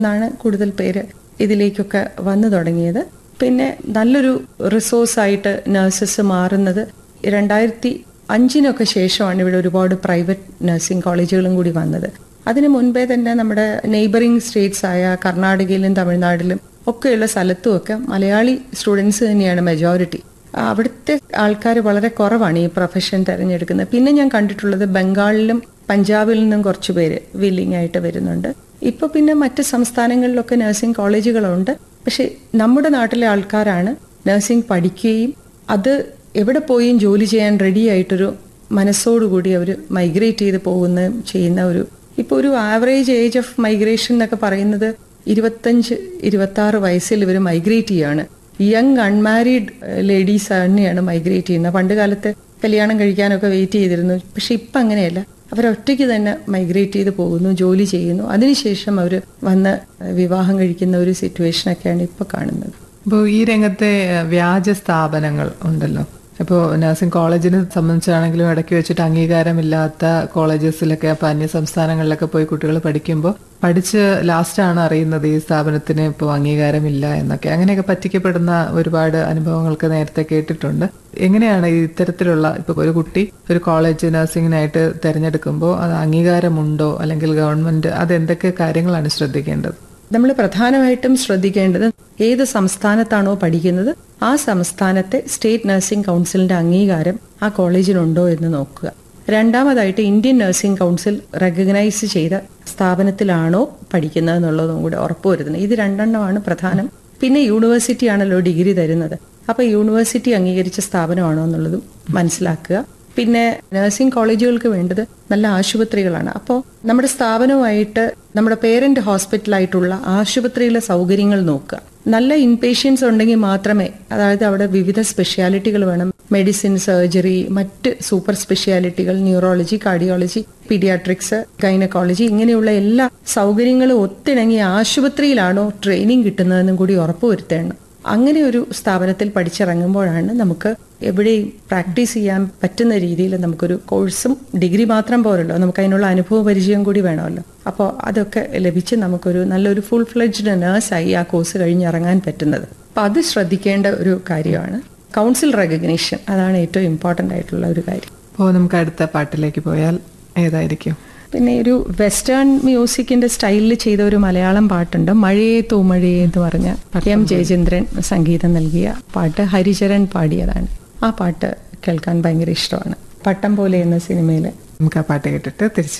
എന്നാണ് കൂടുതൽ പേര് ഇതിലേക്കൊക്കെ വന്നു തുടങ്ങിയത് പിന്നെ നല്ലൊരു റിസോഴ്സായിട്ട് നഴ്സസ് മാറുന്നത് രണ്ടായിരത്തി അഞ്ചിനൊക്കെ ശേഷമാണ് ഇവിടെ ഒരുപാട് പ്രൈവറ്റ് നഴ്സിംഗ് കോളേജുകളും കൂടി വന്നത് അതിനു മുൻപേ തന്നെ നമ്മുടെ നെയ്ബറിംഗ് സ്റ്റേറ്റ്സ് ആയ കർണാടകയിലും തമിഴ്നാട്ടിലും ഒക്കെയുള്ള സ്ഥലത്തുമൊക്കെ മലയാളി സ്റ്റുഡൻസ് തന്നെയാണ് മെജോറിറ്റി അവിടുത്തെ ആൾക്കാർ വളരെ കുറവാണ് ഈ പ്രൊഫഷൻ തിരഞ്ഞെടുക്കുന്നത് പിന്നെ ഞാൻ കണ്ടിട്ടുള്ളത് ബംഗാളിലും പഞ്ചാബിൽ നിന്നും കുറച്ച് പേര് വില്ലിംഗ് ആയിട്ട് വരുന്നുണ്ട് ഇപ്പൊ പിന്നെ മറ്റ് സംസ്ഥാനങ്ങളിലൊക്കെ നഴ്സിംഗ് കോളേജുകളുണ്ട് പക്ഷെ നമ്മുടെ നാട്ടിലെ ആൾക്കാരാണ് നഴ്സിംഗ് പഠിക്കുകയും അത് എവിടെ പോയും ജോലി ചെയ്യാൻ റെഡി ആയിട്ടൊരു മനസ്സോടുകൂടി അവർ മൈഗ്രേറ്റ് ചെയ്ത് പോകുന്ന ചെയ്യുന്ന ഒരു ഇപ്പോൾ ഒരു ആവറേജ് ഏജ് ഓഫ് മൈഗ്രേഷൻ എന്നൊക്കെ പറയുന്നത് ഇരുപത്തഞ്ച് ഇരുപത്തി ആറ് വയസ്സിൽ ഇവർ മൈഗ്രേറ്റ് ചെയ്യാണ് യങ് അൺമാരീഡ് ലേഡീസ് തന്നെയാണ് മൈഗ്രേറ്റ് ചെയ്യുന്നത് പണ്ട് കാലത്ത് കല്യാണം കഴിക്കാനൊക്കെ വെയിറ്റ് ചെയ്തിരുന്നു പക്ഷെ ഇപ്പം അങ്ങനെയല്ല അവരൊറ്റയ്ക്ക് തന്നെ മൈഗ്രേറ്റ് ചെയ്ത് പോകുന്നു ജോലി ചെയ്യുന്നു അതിനുശേഷം അവർ വന്ന് വിവാഹം കഴിക്കുന്ന ഒരു സിറ്റുവേഷനൊക്കെയാണ് ഇപ്പോൾ കാണുന്നത് അപ്പോൾ ഈ രംഗത്തെ ഏഹ്, വ്യാജ സ്ഥാപനങ്ങൾ ഉണ്ടല്ലോ ഇപ്പോൾ നഴ്സിംഗ് കോളേജിനെ സംബന്ധിച്ചാണെങ്കിലും ഇടയ്ക്ക് വെച്ചിട്ട് അംഗീകാരമില്ലാത്ത കോളേജസിലൊക്കെ അപ്പോൾ അന്യ സംസ്ഥാനങ്ങളിലൊക്കെ പോയി കുട്ടികൾ പഠിക്കുമ്പോൾ പഠിച്ച് ലാസ്റ്റാണ് അറിയുന്നത് ഈ സ്ഥാപനത്തിന് ഇപ്പോൾ അംഗീകാരമില്ല എന്നൊക്കെ അങ്ങനെയൊക്കെ പറ്റിക്കപ്പെടുന്ന ഒരുപാട് അനുഭവങ്ങൾക്ക് നേരത്തെ കേട്ടിട്ടുണ്ട് എങ്ങനെയാണ് ഈ ഇത്തരത്തിലുള്ള ഇപ്പോൾ ഒരു കുട്ടി ഒരു കോളേജ് നഴ്സിംഗിനായിട്ട് തിരഞ്ഞെടുക്കുമ്പോൾ അത് അംഗീകാരമുണ്ടോ അല്ലെങ്കിൽ ഗവൺമെന്റ് അത് എന്തൊക്കെ കാര്യങ്ങളാണ് ശ്രദ്ധിക്കേണ്ടത് നമ്മൾ പ്രധാനമായിട്ടും ശ്രദ്ധിക്കേണ്ടത് ഏത് സംസ്ഥാനത്താണോ പഠിക്കുന്നത് ആ സംസ്ഥാനത്തെ സ്റ്റേറ്റ് നഴ്സിംഗ് കൗൺസിലിന്റെ അംഗീകാരം ആ കോളേജിനുണ്ടോ എന്ന് നോക്കുക രണ്ടാമതായിട്ട് ഇന്ത്യൻ നഴ്സിംഗ് കൗൺസിൽ റെക്കഗ്നൈസ് ചെയ്ത സ്ഥാപനത്തിലാണോ പഠിക്കുന്നത് എന്നുള്ളതും കൂടെ ഉറപ്പുവരുത്തുന്നത് ഇത് രണ്ടെണ്ണമാണ് പ്രധാനം പിന്നെ യൂണിവേഴ്സിറ്റി ആണല്ലോ ഡിഗ്രി തരുന്നത് അപ്പൊ യൂണിവേഴ്സിറ്റി അംഗീകരിച്ച സ്ഥാപനമാണോ എന്നുള്ളതും മനസ്സിലാക്കുക പിന്നെ നഴ്സിംഗ് കോളേജുകൾക്ക് വേണ്ടത് നല്ല ആശുപത്രികളാണ് അപ്പോൾ നമ്മുടെ സ്ഥാപനവുമായിട്ട് നമ്മുടെ പേരന്റ് ഹോസ്പിറ്റലായിട്ടുള്ള ആശുപത്രിയിലെ സൗകര്യങ്ങൾ നോക്കുക നല്ല ഇൻപേഷ്യൻസ് ഉണ്ടെങ്കിൽ മാത്രമേ അതായത് അവിടെ വിവിധ സ്പെഷ്യാലിറ്റികൾ വേണം മെഡിസിൻ സർജറി മറ്റ് സൂപ്പർ സ്പെഷ്യാലിറ്റികൾ ന്യൂറോളജി കാർഡിയോളജി പീഡിയാട്രിക്സ് ഗൈനക്കോളജി ഇങ്ങനെയുള്ള എല്ലാ സൗകര്യങ്ങളും ഒത്തിണങ്ങി ആശുപത്രിയിലാണോ ട്രെയിനിങ് കിട്ടുന്നതെന്നും കൂടി ഉറപ്പുവരുത്തേണം അങ്ങനെ ഒരു സ്ഥാപനത്തിൽ പഠിച്ചിറങ്ങുമ്പോഴാണ് നമുക്ക് എവിടെയും പ്രാക്ടീസ് ചെയ്യാൻ പറ്റുന്ന രീതിയിൽ നമുക്കൊരു കോഴ്സും ഡിഗ്രി മാത്രം പോരല്ലോ നമുക്ക് അതിനുള്ള അനുഭവ പരിചയം കൂടി വേണമല്ലോ അപ്പോൾ അതൊക്കെ ലഭിച്ച് നമുക്കൊരു നല്ലൊരു ഫുൾ ഫ്ലെഡ്ജ്ഡ് നേഴ്സായി ആ കോഴ്സ് കഴിഞ്ഞിറങ്ങാൻ പറ്റുന്നത് അപ്പോൾ അത് ശ്രദ്ധിക്കേണ്ട ഒരു കാര്യമാണ് കൗൺസിൽ റെക്കഗ്നീഷൻ അതാണ് ഏറ്റവും ഇമ്പോർട്ടൻ്റ് ആയിട്ടുള്ള ഒരു കാര്യം അപ്പോൾ നമുക്ക് അടുത്ത പാട്ടിലേക്ക് പോയാൽ ഏതായിരിക്കും പിന്നെ ഒരു വെസ്റ്റേൺ മ്യൂസിക്കിന്റെ സ്റ്റൈലിൽ ചെയ്ത ഒരു മലയാളം പാട്ടുണ്ട് മഴയെ തൂമഴയെ എന്ന് പറഞ്ഞ എം ജയചന്ദ്രൻ സംഗീതം നൽകിയ പാട്ട് ഹരിചരൺ പാടിയതാണ് ആ പാട്ട് കേൾക്കാൻ ഭയങ്കര ഇഷ്ടമാണ് പട്ടം പോലെ എന്ന സിനിമയിലെ നമുക്ക് ആ പാട്ട് കേട്ടിട്ട് തിരിച്ചു